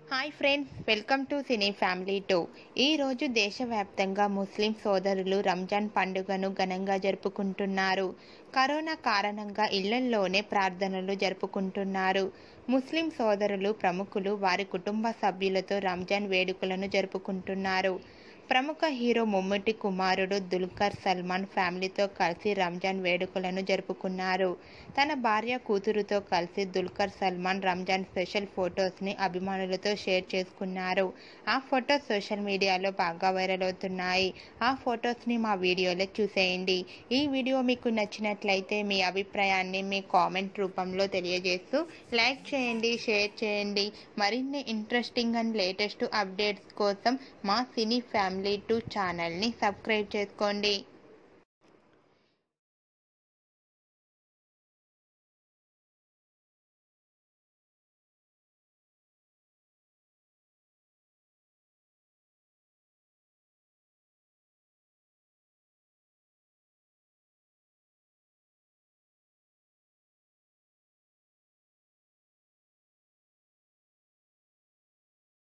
hi friends welcome to cine family two ఈరోజు దేశవ్యాప్తంగా ముస్లిం సోదరులు రంజాన్ పండుగను ఘనంగా జరుపుకుంటున్నారు కరోనా కారణంగా ఇళ్లల్లోనే ప్రార్థనలు జరుపుకుంటున్నారు ముస్లిం సోదరులు ప్రముఖులు వారి కుటుంబ సభ్యులతో రంజాన్ వేడుకలను జరుపుకుంటున్నారు ప్రముఖ హీరో మమ్ముట్టి కుమారుడు దుల్కర్ సల్మాన్ ఫ్యామిలీతో కలిసి రంజాన్ వేడుకలను జరుపుకున్నారు తన భార్య కూతురుతో కలిసి దుల్కర్ సల్మాన్ రంజాన్ స్పెషల్ ఫొటోస్ని అభిమానులతో షేర్ చేసుకున్నారు ఆ ఫొటోస్ సోషల్ మీడియాలో బాగా వైరల్ అవుతున్నాయి ఆ ఫొటోస్ని మా వీడియోలో చూసేయండి ఈ వీడియో మీకు నచ్చినట్లయితే మీ అభిప్రాయాన్ని మీ కామెంట్ రూపంలో తెలియజేస్తూ లైక్ చేయండి షేర్ చేయండి మరిన్ని ఇంట్రెస్టింగ్ అండ్ లేటెస్ట్ అప్డేట్స్ కోసం మా సినీ ఫ్యామిలీ టూ ఛానల్ని సబ్స్క్రైబ్ చేసుకోండి